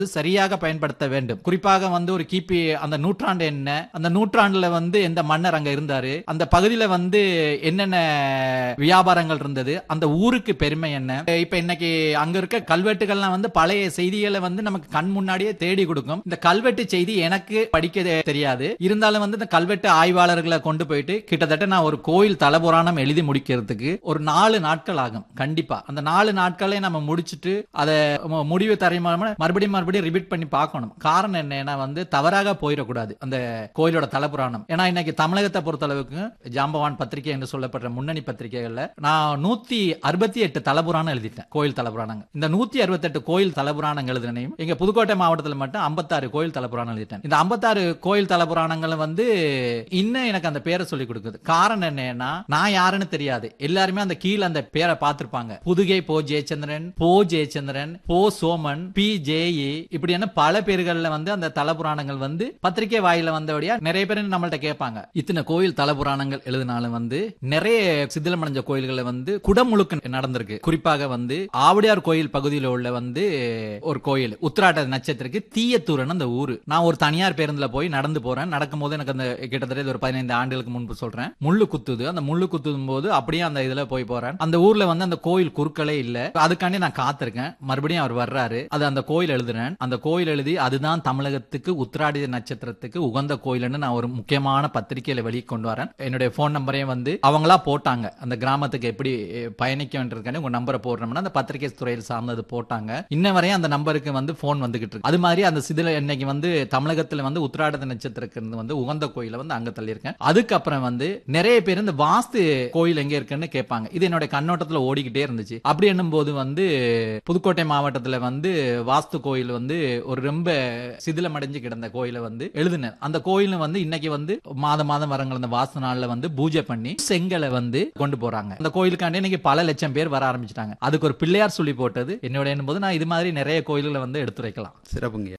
சரியாக பயன்படுத்த வேண்டும் குறிப்பாக வந்து ஒரு கிபி அந்த நூற்றாண்டு என்ன அந்த நூற்றாண்டுல வந்து எந்த மன்னர் அங்க இருந்தாரு அந்த பகுதியில வந்து என்னென்ன வியாபாரங்கள் இருந்தது அந்த ஊருக்கு பெருமை என்ன இப்ப இன்னைக்கு அங்க இருக்க கல்வெட்டுகள்லாம் வந்து பழைய செய்திகளை வந்து நமக்கு கண் முன்னாடியே தேடி கொடுக்கும் இந்த கல்வெட்டு செய்தி எனக்கு படிக்க தெரியாது இருந்தாலும் வந்து இந்த கல்வெட்டு ஆய்வாளர்களை கொண்டு போயிட்டு கிட்டத்தட்ட நான் ஒரு கோயில் தலபுராணம் எழுதி முடிக்கிறதுக்கு ஒரு நாலு நாட்கள் ஆகும் கண்டிப்பா அந்த நாலு நாட்களே நம்ம முடிச்சிட்டு அதை மு- முடிவு தரையுமா மறுபடியும் மறுபடியும் ரிப்பீட் பண்ணி பார்க்கணும் காரணம் என்னன்னா வந்து தவறாக போயிடக்கூடாது அந்த கோயிலோட தலபுராணம் ஏன்னா இன்னைக்கு தமிழகத்தை பொறுத்தளவுக்கு ஜாம்பவான் பத்திரிகை என்று சொல்லப்படுற முன்னணி பத்திரிகைகள்ல நான் நூத்தி அறுபத்தி எட்டு தலபுராணம் எழுதிட்டேன் கோயில் தலபுராணங்கள் இந்த நூத்தி அறுபத்தெட்டு கோயில் தலபுராணங்கள் எழுதினையும் எங்க புதுக்கோட்டை மாவட்டத்தில் மட்டும் ஐம்பத்தாறு கோயில் தலபுராணம் எழுதிட்டேன் இந்த ஐம்பத்தாறு கோயில் தலபுராணங்கள் வந்து இன்னும் எனக்கு அந்த பேரை சொல்லி கொடுக்குது காரணம் என்னன்னா நான் யாருன்னு தெரியாது எல்லாருமே அந்த கீழே அந்த பேரை பார்த்திருப்பாங்க புதுகை போ ஜெயச்சந்திரன் போ ஜெயச்சந்திரன் போ சோமன் பி ஜேஇ இப்படியான பல பேர்கள்ல வந்து அந்த தலபுராணங்கள் வந்து பத்திரிகை வாயில வந்தபடியா நிறைய பேர் நம்மள்ட்ட கேட்பாங்க இத்தனை கோயில் தலபுராணங்கள் எழுதினாலும் வந்து நிறைய சிதிலமடைஞ்ச கோயில்களை வந்து குடமுழுக்கு நடந்திருக்கு குறிப்பாக வந்து ஆவடியார் கோயில் பகுதியில் உள்ள வந்து ஒரு கோயில் உத்திராட்ட நட்சத்திரக்கு தீயத்தூரன் அந்த ஊரு நான் ஒரு தனியார் பேருந்துல போய் நடந்து போறேன் நடக்கும்போது எனக்கு அந்த கிட்டத்தட்ட இது ஒரு பதினைந்து ஆண்டுகளுக்கு முன்பு சொல்றேன் முள்ளு குத்துது அந்த முள்ளு குத்தும் போது அப்படியே அந்த இதுல போய் போறேன் அந்த ஊர்ல வந்து அந்த கோயில் குறுக்களே இல்ல அதுக்காண்டி நான் காத்திருக்கேன் மறுபடியும் அவர் வர்றாரு அது அந்த கோயில் எழுதுறேன் அந்த கோயில் எழுதி அதுதான் தமிழகத்துக்கு உத்திராடி நட்சத்திரத்துக்கு உகந்த கோயில்னு நான் ஒரு முக்கியமான பத்திரிகையில வெளியே கொண்டு வரேன் என்னுடைய போன் நம்பரையும் வந்து அவங்களா போட்டாங்க அந்த கிராமத்துக்கு எப்படி பயணிக்கன்றதுக்காண்டி உங்க நம்பரை போடுறோம்னா அந்த பத்திரிகை துறையில் சார்ந்தது போட்டாங்க இன்ன வரையும் அந்த நம்பருக்கு வந்து போன் வந்துகிட்டு இருக்கு அது மாதிரி அந்த சிதில இன்னைக்கு வந்து தமிழகத்துல வந்து உத்திராட நட்சத்திரத்துக்கு வந்து உகந்த கோயில வந்து அங்க தள்ளியிருக்கேன் அதுக்கப்புறம் வந்து நிறைய பேர் இந்த வாஸ்து கோயில் எங்க இருக்குன்னு கேட்பாங்க இது என்னோட கண்ணோட்டத்துல ஓடிக்கிட்டே இருந்துச்சு அப்படி என்னும் போது வந்து புதுக்கோட்டை மாவட்டத்துல வந்து வாஸ்து கோயில் வந்து ஒரு ரொம்ப சிதிலமடைஞ்சு கிடந்த கோயிலை வந்து எழுதினேன் அந்த கோயில் வந்து இன்னைக்கு வந்து மாதம் மாதம் வரங்கள் அந்த வாஸ்து நாள்ல வந்து பூஜை பண்ணி செங்கலை வந்து கொண்டு போறாங்க அந்த கோயிலுக்காண்டி இன்னைக்கு பல லட்சம் பேர் வர ஆரம்பிச்சிட்டாங்க அதுக்கு ஒரு பிள்ளையார் சொல்லி போட்டது என்னோட போது நான் இது மாதிரி நிறைய கோயில்களை வந்து எடுத்துரைக்கலாம் சிறப்புங்க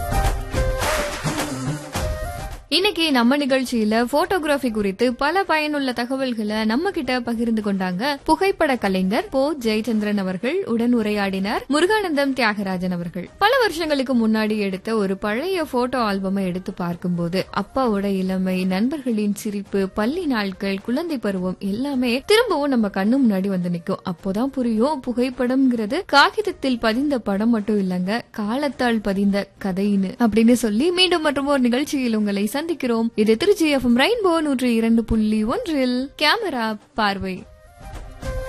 இன்னைக்கு நம்ம நிகழ்ச்சியில போட்டோகிராஃபி குறித்து பல பயனுள்ள தகவல்களை நம்ம கிட்ட பகிர்ந்து கொண்டாங்க புகைப்பட கலைஞர் போ ஜெயச்சந்திரன் அவர்கள் உடன் உரையாடினார் முருகானந்தம் தியாகராஜன் அவர்கள் பல வருஷங்களுக்கு முன்னாடி எடுத்த ஒரு பழைய போட்டோ ஆல்பமை எடுத்து பார்க்கும்போது அப்பாவோட இளமை நண்பர்களின் சிரிப்பு பள்ளி நாட்கள் குழந்தை பருவம் எல்லாமே திரும்பவும் நம்ம கண்ணு முன்னாடி வந்து நிக்கும் அப்போதான் புரியும் புகைப்படம்ங்கிறது காகிதத்தில் பதிந்த படம் மட்டும் இல்லங்க காலத்தால் பதிந்த கதைன்னு அப்படின்னு சொல்லி மீண்டும் மற்றும் ஒரு நிகழ்ச்சியில் உங்களை சந்திக்கிறோம் இது திருச்சி எஃப்எம் ரெயின்போ நூற்றி இரண்டு புள்ளி ஒன்றில் கேமரா பார்வை